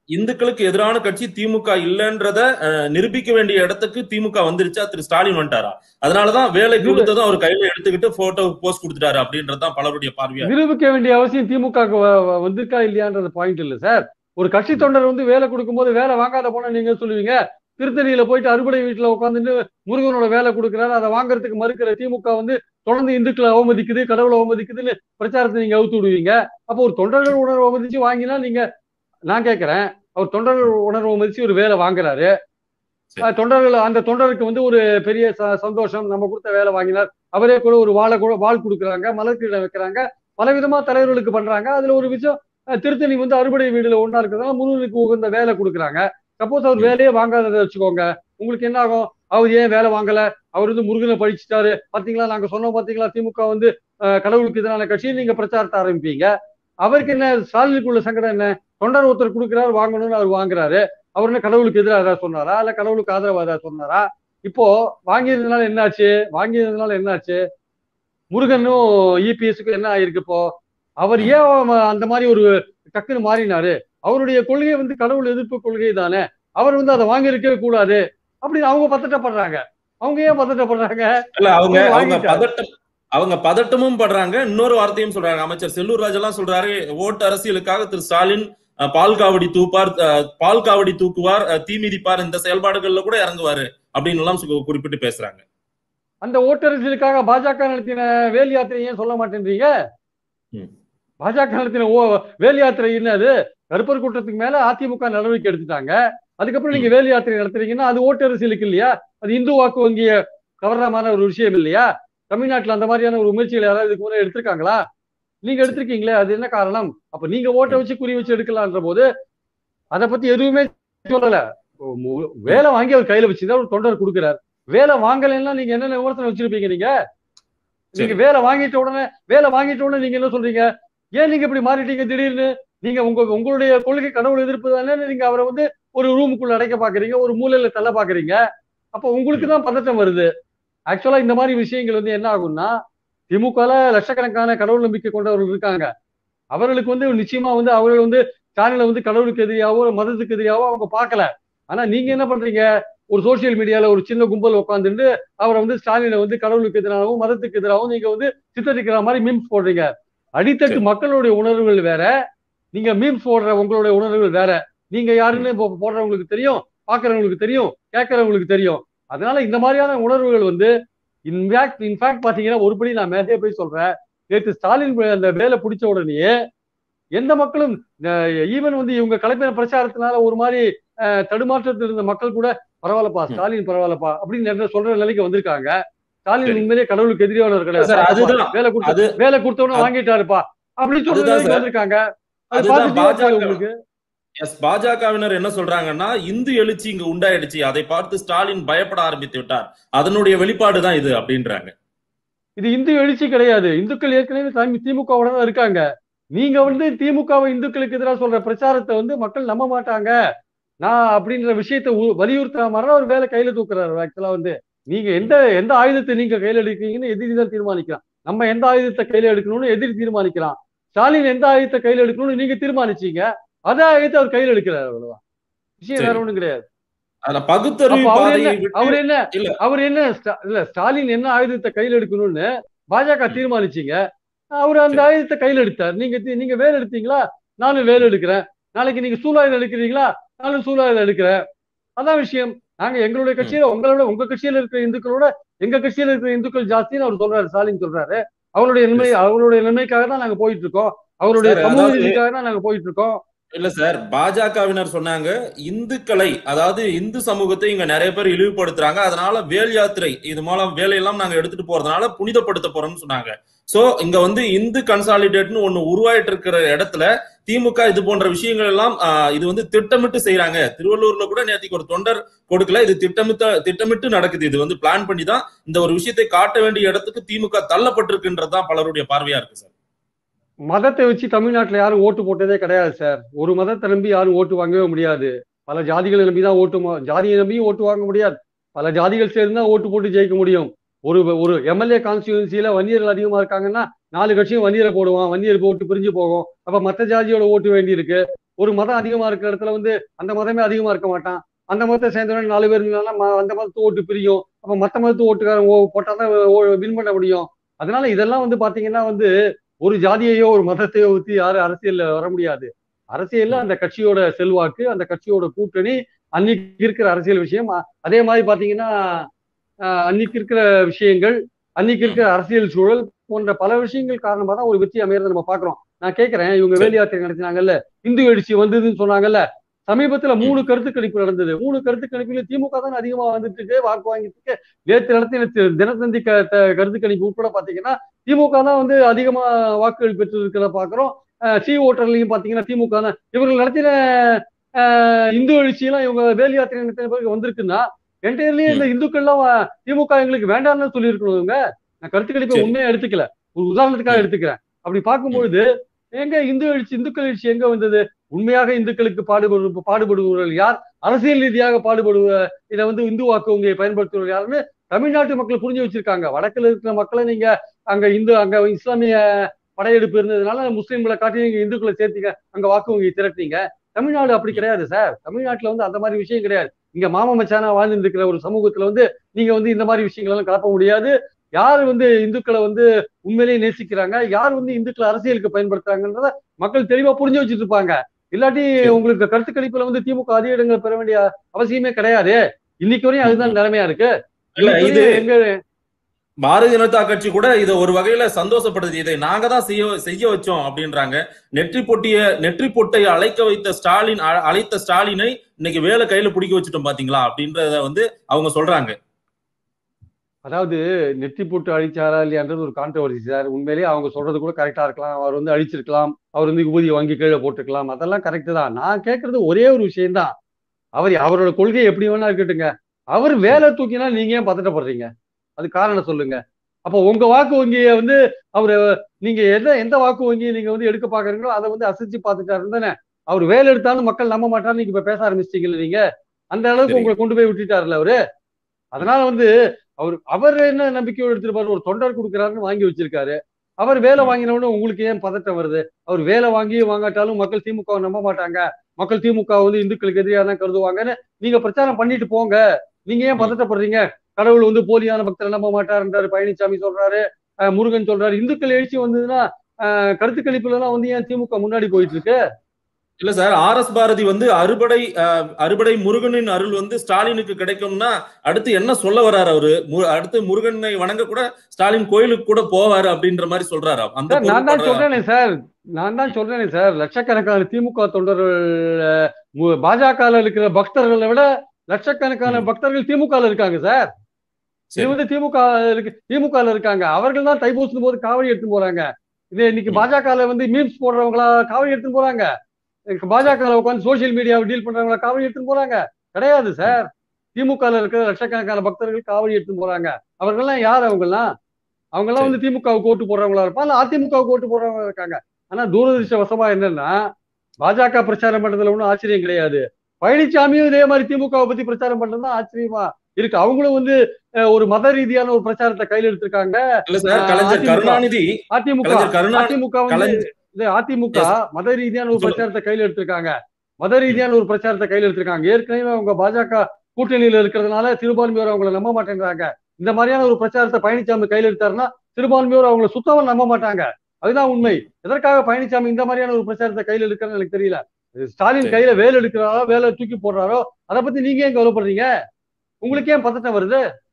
இந்துக்களுக்கு எதிரான கட்சி திமுக இல்லன்றத அஹ், நிரூபிக்க வேண்டிய இடத்துக்கு திமுக வந்துருச்சா திரு ஸ்டாலின் வந்துட்டாரா அதனாலதான் வேலை இல்ல. கொடுத்ததும் அவர் கையில எடுத்துக்கிட்டு போட்டோ போஸ்ட் கொடுத்துட்டாரு அப்படின்றதுதான் பலருடைய பார்வையா இருக்கு. நிரூபிக்க வேண்டிய அவசியம் திமுக க்கு வ- வ- வந்திருக்கா இல்லையான்றது பாயிண்ட் இல்ல சார் ஒரு கட்சி தொண்டர் வந்து வேலை கொடுக்கும்போது வேலை வாங்காத போனா நீங்க சொல்லுவீங்க திருத்தணியில போயிட்டு அறுபடை வீட்டுல உட்காந்துட்டு முருகனோட வேலை கொடுக்குறாரு அதை வாங்குறதுக்கு மறுக்கிற திமுக வந்து தொடர்ந்து இந்துக்களை அவமதிக்குது கடவுளை அவமதிக்குதுன்னு பிரச்சாரத்தை நீங்க அவுத்து விடுவீங்க அப்போ ஒரு தொண்டர்கள் உணர்வு அவமதிச்சு வாங்கினா நீங்க நான் கேட்கிறேன் அவர் தொண்டர்கள் உணர்வு அவமதிச்சு ஒரு வேலை வாங்குறாரு சரி. அஹ் தொண்டர்கள் அந்த தொண்டருக்கு வந்து ஒரு பெரிய ச- சந்தோஷம் நம்ம கொடுத்த வேலை வாங்கினார் அவரே கூட ஒரு வாழை கூட வாழ் கொடுக்குறாங்க மலர்கிடம் வைக்கிறாங்க பலவிதமா தலைவர்களுக்கு பண்றாங்க அதுல ஒரு விஷயம் அஹ், திருத்தணி வந்து அறுபடை வீடுல ஒன்றா இருக்கிறதால முருகனுக்கு உகந்த வேலை கொடுக்குறாங்க சப்போஸ் அவர் வேலையே வாங்காததை வச்சுக்கோங்க உங்களுக்கு என்ன ஆகும் அவர் ஏன் வேலை வாங்கல அவர் வந்து முருகனை படிச்சுட்டாரு பாத்தீங்களா நாங்க சொன்னோம் பாத்தீங்களா திமுக வந்து அஹ், கடவுளுக்கு எதிரான கட்சி நீங்க பிரச்சாரத்தை ஆரம்பிப்பீங்க அவருக்கு என்ன ஸ்டாலினுக்குள்ள சங்கடம் என்ன தொண்டர் ஒருத்தர் கொடுக்குறாரு வாங்கணும்னு அவர் வாங்குறாரு அவர் என்ன கடவுளுக்கு எதிராக ஏதாவது சொன்னாரா இல்ல கடவுளுக்கு ஆதரவா ஏதாவது சொன்னாரா இப்போ வாங்கியதுனால என்னாச்சு வாங்கியதுனால என்னாச்சு முருகனும் இபிஎஸ்க்கு என்ன ஆயிருக்கு இப்போ அவர் ஏன் அவ- அந்த மாதிரி ஒரு டக்குன்னு மாறினாரு அவருடைய கொள்கை வந்து கடவுள் எதிர்ப்பு கொள்கை தானே அவர் வந்து அதை வாங்கியிருக்கவே கூடாது அப்படின்னு அவங்க பதட்டப்படுறாங்க அவங்க ஏன் பதட்டப்படுறாங்க இல்ல அவங்க அவர் அவங்க வாங்கிட்டாரு. பதட்டம் அவங்க பதட்டமும் படுறாங்க இன்னொரு வார்த்தையும் சொல்றாங்க அமைச்சர் செல்லூர் ராஜ் எல்லாம் சொல்றாரு ஓட்டு அரசியலுக்காக திரு ஸ்டாலின் அஹ், பால் காவடி தூப்பார் அஹ், பால் காவடி தூக்குவார் அஹ், தீ மிதிப்பார் இந்த செயல்பாடுகள்ல கூட இறங்குவாரு அப்படின்னு எல்லாம் சு- குறிப்பிட்டு பேசுறாங்க அந்த ஓட்டரசியலுக்காக பாஜக நடத்தின வேல் யாத்திரை ஏன் சொல்ல மாட்டேன்றீங்க ம். பாஜக நடத்தின ஓ வேல் யாத்திரை என்னது கருப்பர் கூட்டத்துக்கு மேல அதிமுக நடவடிக்கை எடுத்துட்டாங்க அதுக்கப்புறம் நீங்க வேல் யாத்திரை நடத்துறீங்கன்னா அது ஓட்டரசியலுக்கு இல்லையா அது இந்து வாக்கு வங்கிய கவர்ற மாதிரி ஒரு விஷயம் இல்லையா தமிழ்நாட்டுல அந்த மாதிரியான ஒரு முயற்சிகள் யாராவது இதுக்கு முன்னாடி எடுத்திருக்காங்களா நீங்க எடுத்திருக்கீங்களே அது என்ன காரணம் அப்ப நீங்க ஓட்டை வச்சு குறி வச்சு எடுக்கலான்ற போது அதை பத்தி எதுவுமே சொல்லல ஓ, மு- வேலை வாங்கி அவர் கையில வச்சுதான் ஒரு தொண்டர் கொடுக்குறாரு வேலை வாங்கலைன்னா நீங்க என்னென்ன விமர்சனம் வச்சிருப்பீங்க நீங்க நீங்க சரி. வேலை வாங்கிட்ட உடனே வேலை வாங்கிட்ட உடனே நீங்க என்ன சொல்றீங்க ஏன் நீங்க இப்படி மாறிட்டீங்க திடீர்னு நீங்க உங்க உங்களுடைய கொள்கை கடவுள் எதிர்ப்பு தானே நீங்க அவரை வந்து ஒரு ரூமுக்குள்ள அடைக்க பாக்குறீங்க ஒரு மூலையில தள்ள பாக்குறீங்க அப்ப உங்களுக்கு தான் பதட்டம் வருது ஆக்சுவலா இந்த மாதிரி விஷயங்கள் வந்து என்ன ஆகும்னா திமுகல லட்சக்கணக்கான கடவுள் நம்பிக்கை கொண்டவர்கள் இருக்காங்க அவர்களுக்கு வந்து நிச்சயமா வந்து அவர்கள் வந்து சேனலை வந்து கடவுளுக்கு எதிரியாவோ மதத்துக்கு எதிரியாவோ அவங்க பார்க்கல ஆனா நீங்க என்ன பண்றீங்க ஒரு சோசியல் மீடியால ஒரு சின்ன கும்பல் உட்காந்துட்டு அவரை வந்து ஸ்டாலினை வந்து கடவுளுக்கு எதிராகவும் மதத்துக்கு எதிராகவும் நீங்க வந்து சித்தரிக்கிற மாதிரி மீம்ஸ் போடுறீங்க அடித்தட்டு சரி. மக்களுடைய உணர்வுகள் வேற நீங்க மீம்ஸ் போடுற உங்களுடைய உணர்வுகள் வேற நீங்க யாருன்னு இப்போ போடுறவங்களுக்கு தெரியும் பாக்குறவங்களுக்கு தெரியும் கேட்கறவங்களுக்கு தெரியும் அதனால இந்த மாதிரியான உணர்வுகள் வந்து இன்ஃபேக்ட் இன்ஃபேக்ட் பாத்தீங்கன்னா ஒருபடி நான் மேலே போய் சொல்றேன் நேற்று ஸ்டாலின் அந்த வேலை பிடிச்ச உடனேயே எந்த மக்களும் ஈவன் வந்து இவங்க கலைப்பின பிரச்சாரத்தினால ஒரு மாதிரி அஹ், தடுமாற்றத்தில் இருந்த மக்கள் கூட பரவாயில்லப்பா ஸ்டாலின் பரவாயில்லப்பா அப்படின்னு என்ன சொல்ற நிலைக்கு வந்திருக்காங்க ஸ்டாலின் சரி. உண்மையிலேயே கடவுளுக்கு எதிரியானவர் சார், கிடையாது அதுதான். வேலை கொடுத்து அது வேலை கொடுத்தவன அது- வாங்கிட்டாருப்பா அப்படின்னு சொல்ற அதுதான் நிலைக்கு சார். வந்திருக்காங்க அது அதுதான் பார்த்து ஜீவா பாஜக உங்களுக்கு எஸ் பாஜகவினர் என்ன சொல்றாங்கன்னா இந்து எழுச்சி இங்க உண்டாயிடுச்சு அதை பார்த்து ஸ்டாலின் பயப்பட ஆரம்பித்து விட்டார் அதனுடைய வெளிப்பாடு தான் இது அப்படின்றாங்க இது இந்து எழுச்சி கிடையாது இந்துக்கள் ஏற்கனவே தனி- திமுகவோட தான் இருக்காங்க நீங்க வந்து திமுகவை இந்துக்களுக்கு எதிராக சொல்ற பிரச்சாரத்தை வந்து மக்கள் நம்ப மாட்டாங்க நான் அப்படின்ற விஷயத்தை உ- வலியுறுத்துற மாதிரி ஒரு வேலை கையில தூக்குறாரு ஆக்சுவலா வந்து நீங்க எந்த எந்த ஆயுதத்தை நீங்க கையில எடுக்கிறீங்கன்னு எதிரி தான் தீர்மானிக்கலாம் நம்ம எந்த ஆயுதத்தை கையில எடுக்கணும்னு எதிரி தீர்மானிக்கலாம் ஸ்டாலின் எந்த ஆயுதத்தை கையில எடுக்கணும்னு நீங்க தீர்மானிச்சீங்க அதே ஆயுதத்தை அவர் கையில எடுக்கிறாரு அவ்வளவுதான் விஷயம் வேற சரி. ஒண்ணும் கிடையாது அதுல பகுத்தறிவு அப்ப அவர் பாதையை என்ன விட்டு அவர் என்ன இல்ல. அவர் என்ன ஸ்டா- இல்ல ஸ்டாலின் என்ன ஆயுதத்தை கையில எடுக்கணும்னு பாஜக ம். தீர்மானிச்சீங்க அவர் அந்த சரி. ஆயுதத்தை கையில எடுத்தார் நீங்க தி- நீங்க வேல் எடுத்தீங்களா நானும் வேல் எடுக்கிறேன் நாளைக்கு நீங்க சூலாயுதம் எடுக்கிறீங்களா நானும் சூலாயுதம் எடுக்கிறேன் அதான் விஷயம் நாங்க எங்களுடைய கட்சியில உங்களோட உங்க கட்சியில இருக்கிற இந்துக்களோட எங்க கட்சியில இருக்கிற இந்துக்கள் ஜாஸ்தின்னு அவர் சொல்றாரு ஸ்டாலின் சொல்றாரு அவருடைய நன்மை Yes. அவருடைய நன்மைக்காக தான் நாங்க போயிட்டு இருக்கோம் அவருடைய Sir, சமூக அதாவது- நீதிக்காக தான் நாங்க போயிட்டு இருக்கோம் இல்ல சார் பாஜகவினர் சொன்னாங்க இந்துக்களை அதாவது இந்து சமூகத்தை இங்க நிறைய பேர் இழிவுபடுத்துறாங்க அதனால வேல் யாத்திரை இது மூலம் வேலையெல்லாம் நாங்க எடுத்துட்டு போறதுனால புனிதப்படுத்த போறோம்னு சொன்னாங்க சோ இங்க வந்து இந்து கன்சாலிடேட்னு ஒண்ணு உருவாயிட்டு இருக்கிற இடத்துல திமுக இது போன்ற விஷயங்கள் எல்லாம் ஆஹ், இது வந்து திட்டமிட்டு செய்யறாங்க திருவள்ளூர்ல கூட நேற்றுக்கு ஒரு தொண்டர் கொடுக்கல இது திட்டமிட்ட திட்டமிட்டு நடக்குது இது வந்து பிளான் பண்ணி தான் இந்த ஒரு விஷயத்தை காட்ட வேண்டிய இடத்துக்கு திமுக தள்ளப்பட்டிருக்குன்றதுதான் பலருடைய பார்வையா இருக்கு சார் மதத்தை வச்சு தமிழ்நாட்டுல யாரும் ஓட்டு போட்டதே கிடையாது சார் ஒரு மதத்தை நம்பி யாரும் ஓட்டு வாங்கவே முடியாது பல ஜாதிகளை நம்பி தான் ஓட்டு மா- ஜாதியை நம்பி ஓட்டு வாங்க முடியாது பல ஜாதிகள் சேர்ந்து தான் ஓட்டு போட்டு ஜெயிக்க முடியும் ஒரு ஒரு எம்எல்ஏ கான்ஸ்டியூன்சியில வன்னியர்கள் அதிகமா இருக்காங்கன்னா நாலு கட்சியும் வன்னியரை போடுவான் வன்னியர் போட்டு பிரிஞ்சு போகும் அப்ப மற்ற ஜாதியோட ஓட்டு வேண்டி இருக்கு ஒரு மதம் அதிகமா இருக்கிற இடத்துல வந்து அந்த மதமே அதிகமா இருக்க மாட்டான் அந்த மதத்தை சேர்ந்தவன நாலு பேர் இருந்தாலும் ம- அந்த மதத்து ஓட்டு பிரியும் அப்ப மத்த மதத்து ஓட்டுக்காரன் ஓ- போட்டாதான் வின் பண்ண முடியும் அதனால இதெல்லாம் வந்து பாத்தீங்கன்னா வந்து ஒரு ஜாதியையோ ஒரு மதத்தையோ ஊத்தி யாரும் அரசியல்ல வர முடியாது அரசியல்ல அந்த கட்சியோட செல்வாக்கு அந்த கட்சியோட கூட்டணி அன்னைக்கு இருக்கிற அரசியல் விஷயம் அ- அதே மாதிரி பாத்தீங்கன்னா அஹ், அன்னைக்கு இருக்கிற விஷயங்கள் அன்னைக்கு இருக்கிற அரசியல் சூழல் போன்ற பல விஷயங்கள் காரணமா தான் ஒரு வெற்றி அமையறதை நம்ம பாக்குறோம் நான் கேட்கிறேன் இவங்க சரி. வேலு யாத்திரை நடத்தினாங்கல்ல இந்து எழுச்சி வந்ததுன்னு சொன்னாங்கல்ல சமீபத்துல மூணு கருத்து கணிப்பு நடந்தது மூணு கருத்து கணிப்புல திமுக தான் அதிகமா வந்துட்டு இருக்கு வாக்கு வாங்கிட்டு இருக்கு நேற்று நடத்தின தி- தினத்தந்தி க- த- கருத்து கணிப்பு உட்பட பாத்தீங்கன்னா திமுக தான் வந்து அதிகமா வாக்குகள் பெற்று இருக்கிறத பாக்குறோம் அஹ் சி ஓட்டர்லயும் பாத்தீங்கன்னா திமுக தான் இவர்கள் நடத்தின அஹ், இந்து எழுச்சியெல்லாம் இவங்க வேலு யாத்திரை நடத்தின பிறகு வந்திருக்குன்னா என்டையர்லயே இந்த இந்துக்கள்லாம் வ- திமுக எங்களுக்கு வேண்டாம்னு சொல்லியிருக்கணும் இவங்க நான் கருத்து கணிப்பை சரி. உண்மையா எடுத்துக்கல ஒரு உதாரணத்துக்காக ம். எடுத்துக்கிறேன் அப்படி பார்க்கும்பொழுது எங்க இந்து எழுச்சி இந்துக்கள் எழுச்சி எங்க வந்தது உண்மையாக இந்துக்களுக்கு பாடுபடு பாடுபடுபவர்கள் யார் அரசியல் ரீதியாக பாடுபடுவ இதை வந்து இந்து வாக்கு வங்கியை பயன்படுத்துவர்கள் யாருன்னு தமிழ்நாட்டு மக்கள் புரிஞ்சு வச்சிருக்காங்க வடக்குல இருக்கிற மக்களை நீங்க அங்க இந்து அங்க இஸ்லாமிய படையெடுப்பு இருந்ததுனால முஸ்லீம்களை காட்டி நீங்க இந்துக்களை சேர்த்தீங்க அங்க வாக்கு வங்கி திரட்டினீங்க தமிழ்நாடு அப்படி கிடையாது சார் தமிழ்நாட்டுல வந்து அந்த மாதிரி விஷயம் கிடையாது இங்க மாமா மச்சானா வாழ்ந்துட்டு இருக்கிற ஒரு சமூகத்துல வந்து நீங்க வந்து இந்த மாதிரி விஷயங்கள் எல்லாம் கலப்ப முடியாது யார் வந்து இந்துக்களை வந்து உண்மையிலேயே நேசிக்கிறாங்க யார் வந்து இந்துக்களை அரசியலுக்கு பயன்படுத்துறாங்கன்றத மக்கள் தெளிவா புரிஞ்சு வச்சுட்டு இருப்பாங்க இல்லாட்டி சரி. உங்களுக்கு கருத்து கணிப்புல வந்து திமுக அதிக இடங்கள் பெற வேண்டிய அவசியமே கிடையாது இன்னைக்கு வரையும் அதுதான் நிலைமையா இருக்கு இல்ல இன்னைக்கு இது வரையும் எங்க பாரதிய ஜனதா கட்சி கூட இதை ஒரு வகையில சந்தோஷப்படுது இதை நாங்க தான் செய்ய செய்ய வச்சோம் அப்படின்றாங்க நெற்றி பொட்டிய நெற்றி பொட்டை அழைக்க வைத்த ஸ்டாலின் அ- அழைத்த ஸ்டாலினை இன்னைக்கு வேலை கையில பிடிக்க வச்சுட்டோம் பாத்தீங்களா அப்படின்றத வந்து அவங்க சொல்றாங்க அதாவது நெற்றி போட்டு அழிச்சாரா இல்லையான்றது ஒரு கான்ட்ரவர்சி சார் உண்மையிலேயே அவங்க சொல்றது கூட கரெக்டா இருக்கலாம் அவர் வந்து அழிச்சிருக்கலாம் அவர் வந்து விபூதி வாங்கி கீழே போட்டுக்கலாம் அதெல்லாம் கரெக்ட் தான் நான் கேட்கறது ஒரே ஒரு விஷயம்தான் அவர் அவரோட கொள்கை எப்படி வேணா இருக்கட்டுங்க அவர் வேலை தூக்கினா நீங்க ஏன் பதட்டப்படுறீங்க அது காரணம் சொல்லுங்க அப்போ உங்க வாக்கு வங்கியை வந்து அவரு நீங்க எந்த எந்த வாக்கு வங்கியை நீங்க வந்து எடுக்க பாக்குறீங்களோ அதை வந்து அசைச்சு பார்த்துட்டாரு தானே அவர் வேலை எடுத்தாலும் மக்கள் நம்ப மாட்டாருன்னு நீங்க இப்ப பேச ஆரம்பிச்சிட்டீங்கல்ல நீங்க அந்த அளவுக்கு சரி. உங்களை கொண்டு போய் விட்டுட்டாருல அவரு அதனால வந்து அவர் அவர் என்ன நம்பிக்கையோடு எடுத்திருப்பாரு ஒரு தொண்டர் கொடுக்குறாருன்னு வாங்கி வச்சிருக்காரு அவர் வேலை ம். வாங்கினவொடனே உங்களுக்கு ஏன் பதட்டம் வருது அவர் வேலை வாங்கி வாங்காட்டாலும் மக்கள் திமுக நம்ப மாட்டாங்க மக்கள் திமுக வந்து இந்துக்களுக்கு எதிரியா தான் கருதுவாங்கன்னு நீங்க பிரச்சாரம் பண்ணிட்டு போங்க நீங்க ஏன் ம். பதட்டப்படுறீங்க கடவுள் வந்து போலியான பக்தரை நம்ப மாட்டாருன்றாரு பழனிசாமி சொல்றாரு அஹ் முருகன் சொல்றாரு இந்துக்கள் எழுச்சி வந்ததுன்னா அஹ் கருத்து கணிப்புல எல்லாம் வந்து ஏன் திமுக முன்னாடி போயிட்டு இருக்கு இல்ல சார் ஆர் எஸ் பாரதி வந்து அறுபடை அஹ், அறுபடை முருகனின் அருள் வந்து ஸ்டாலினுக்கு கிடைக்கும்னா அடுத்து என்ன சொல்ல வர்றாரு அவரு மு- அடுத்து முருகனை வணங்க கூட ஸ்டாலின் கோயிலுக்கு கூட போவாரு அப்படின்ற மாதிரி சொல்றாரு அந்த சார் நான் தான் பொருள் சொல்றேனே சார் நான் தான் சொல்றேனே சார் லட்சக்கணக்கான திமுக தொண்டர்கள் பாஜக இருக்கிற பக்தர்களை விட லட்சக்கணக்கான ம். பக்தர்கள் திமுக இருக்காங்க சார் இது சரி. வந்து திமுக இருக்கு திமுக இருக்காங்க அவர்கள் தான் தைப்பூசும் போது காவடி எடுத்து போறாங்க இது இன்னைக்கு ம். பாஜக வந்து மீம்ஸ் போடுறவங்களா காவடி எடுத்து போறாங்க பாஜக உட்காந்து சோசியல் மீடியாவை டீல் பண்றவங்களா காவடி எடுத்து போறாங்க கிடையாது சார் திமுக இருக்கிற லட்சக்கணக்கான பக்தர்கள் காவடி எடுத்து போறாங்க அவர்கள்லாம் யார் அவங்கெல்லாம் அவங்கெல்லாம் வந்து திமுகவுக்கு ஓட்டு போடுறவங்களா இருப்பா இல்ல அதிமுகவுக்கு ஓட்டு போடுறவங்க இருக்காங்க ஆனா துரதிருஷ்டவசமா என்னன்னா பாஜக பிரச்சாரம் பண்றதுல ஒன்றும் ஆச்சரியம் கிடையாது பழனிசாமியும் இதே மாதிரி திமுகவை பத்தி பிரச்சாரம் பண்றது தான் ஆச்சரியமா இருக்கு அவங்களும் வந்து அஹ், ஒரு மத ரீதியான ஒரு பிரச்சாரத்தை கையில் எடுத்திருக்காங்க இல்ல சார் ஆஹ், கலைஞர் அதிமுக. கருணாநிதி அதிமுக கலைஞர் கருணா அதிமுக வந்து கலைஞர் இது அதிமுக Yes. மத ரீதியான ஒரு சொல்லுங்க. பிரச்சாரத்தை கையில் எடுத்திருக்காங்க மத ரீதியான ஒரு பிரச்சாரத்தை கையில் எடுத்திருக்காங்க ஏற்கனவே அவங்க பாஜக கூட்டணியில இருக்கிறதுனால சிறுபான்மையோர் அவங்கள நம்ப மாட்டேங்கிறாங்க இந்த மாதிரியான ஒரு பிரச்சாரத்தை பழனிசாமி கையில் எடுத்தாருன்னா சிறுபான்மையோர் அவங்கள சுத்தமா நம்ப மாட்டாங்க அதுதான் உண்மை எதற்காக பழனிசாமி இந்த மாதிரியான ஒரு பிரச்சாரத்தை கையில் எடுக்கிறான்னு எனக்கு தெரியல ஸ்டாலின் சரி. கையில வேலை எடுக்கிறாரோ வேலை தூக்கி போடுறாரோ அதை பத்தி நீங்க ஏன் கவலைப்படுறீங்க உங்களுக்கு ஏன் பதட்டம் வருது